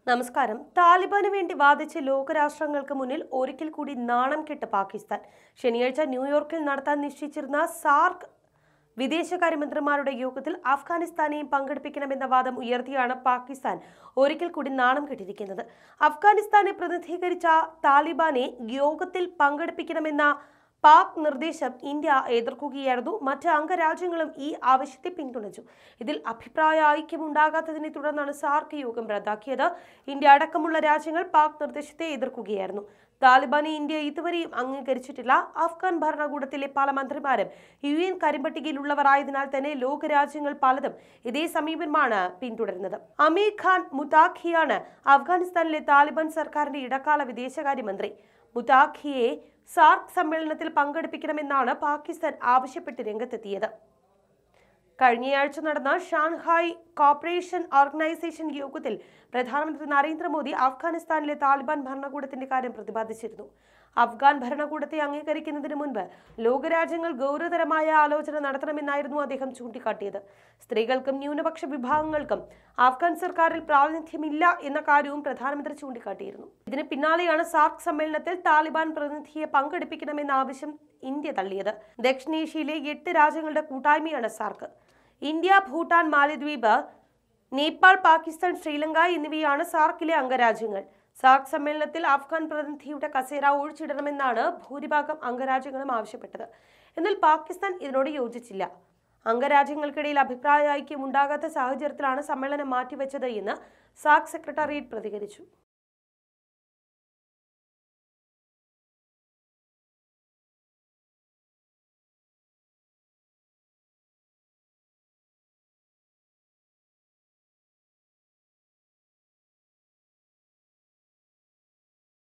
നമസ്കാരം താലിബാന് വേണ്ടി വാദിച്ച് ലോകരാഷ്ട്രങ്ങൾക്ക് മുന്നിൽ ഒരിക്കൽ കൂടി നാണം കെട്ട് പാകിസ്ഥാൻ ശനിയാഴ്ച ന്യൂയോർക്കിൽ നടത്താൻ നിശ്ചയിച്ചിരുന്ന സാർക്ക് വിദേശകാര്യമന്ത്രിമാരുടെ യോഗത്തിൽ അഫ്ഗാനിസ്ഥാനെയും പങ്കെടുപ്പിക്കണമെന്ന വാദം ഉയർത്തിയാണ് പാകിസ്ഥാൻ ഒരിക്കൽ കൂടി നാണം കെട്ടിരിക്കുന്നത് അഫ്ഗാനിസ്ഥാനെ പ്രതിനിധീകരിച്ച താലിബാനെ യോഗത്തിൽ പങ്കെടുപ്പിക്കണമെന്ന പാക് നിർദ്ദേശം ഇന്ത്യ എതിർക്കുകയായിരുന്നു മറ്റ് അംഗരാജ്യങ്ങളും ഈ ആവശ്യത്തെ പിന്തുണച്ചു ഇതിൽ അഭിപ്രായ ഐക്യമുണ്ടാകാത്തതിനെ തുടർന്നാണ് സാർക്ക് യോഗം റദ്ദാക്കിയത് ഇന്ത്യ അടക്കമുള്ള രാജ്യങ്ങൾ പാക് നിർദ്ദേശത്തെ എതിർക്കുകയായിരുന്നു താലിബാനെ ഇന്ത്യ ഇതുവരെയും അംഗീകരിച്ചിട്ടില്ല അഫ്ഗാൻ ഭരണകൂടത്തിലെ പല മന്ത്രിമാരും യു എൻ കരിമ്പട്ടികയിലുള്ളവരായതിനാൽ തന്നെ ലോകരാജ്യങ്ങൾ പലതും ഇതേ സമീപനമാണ് പിന്തുടരുന്നത് അമീർ ഖാൻ മുതാഖിയാണ് അഫ്ഗാനിസ്ഥാനിലെ താലിബാൻ സർക്കാരിന്റെ ഇടക്കാല വിദേശകാര്യമന്ത്രി മുതാഖിയെ സാർക്ക് സമ്മേളനത്തിൽ പങ്കെടുപ്പിക്കണമെന്നാണ് പാകിസ്ഥാൻ ആവശ്യപ്പെട്ട് രംഗത്തെത്തിയത് കഴിഞ്ഞയാഴ്ച നടന്ന ഷാൻഹായ് കോപ്പറേഷൻ ഓർഗനൈസേഷൻ യോഗത്തിൽ പ്രധാനമന്ത്രി നരേന്ദ്രമോദി അഫ്ഗാനിസ്ഥാനിലെ താലിബാൻ ഭരണകൂടത്തിന്റെ കാര്യം പ്രതിപാദിച്ചിരുന്നു അഫ്ഗാൻ ഭരണകൂടത്തെ അംഗീകരിക്കുന്നതിന് മുൻപ് ലോകരാജ്യങ്ങൾ ഗൗരവതരമായ ആലോചന നടത്തണമെന്നായിരുന്നു അദ്ദേഹം ചൂണ്ടിക്കാട്ടിയത് സ്ത്രീകൾക്കും ന്യൂനപക്ഷ വിഭാഗങ്ങൾക്കും അഫ്ഗാൻ സർക്കാരിൽ പ്രാതിനിധ്യമില്ല എന്ന കാര്യവും പ്രധാനമന്ത്രി ചൂണ്ടിക്കാട്ടിയിരുന്നു ഇതിന് പിന്നാലെയാണ് സാർക്ക് സമ്മേളനത്തിൽ താലിബാൻ പ്രതിനിധിയെ പങ്കെടുപ്പിക്കണമെന്ന ആവശ്യം ഇന്ത്യ തള്ളിയത് ദക്ഷിണേഷ്യയിലെ എട്ട് രാജ്യങ്ങളുടെ കൂട്ടായ്മയാണ് സാർക്ക് ഇന്ത്യ ഭൂട്ടാൻ മാലദ്വീപ് നേപ്പാൾ പാകിസ്ഥാൻ ശ്രീലങ്ക എന്നിവയാണ് സാർക്കിലെ അംഗരാജ്യങ്ങൾ സാർക്ക് സമ്മേളനത്തിൽ അഫ്ഗാൻ പ്രതിനിധിയുടെ കസേര ഒഴിച്ചിടണമെന്നാണ് ഭൂരിഭാഗം അംഗരാജ്യങ്ങളും ആവശ്യപ്പെട്ടത് എന്നാൽ പാകിസ്ഥാൻ ഇതിനോട് യോജിച്ചില്ല അംഗരാജ്യങ്ങൾക്കിടയിൽ അഭിപ്രായ ഐക്യം ഉണ്ടാകാത്ത സാഹചര്യത്തിലാണ് സമ്മേളനം മാറ്റിവെച്ചത് എന്ന് സാർക്ക് സെക്രട്ടേറിയറ്റ് പ്രതികരിച്ചു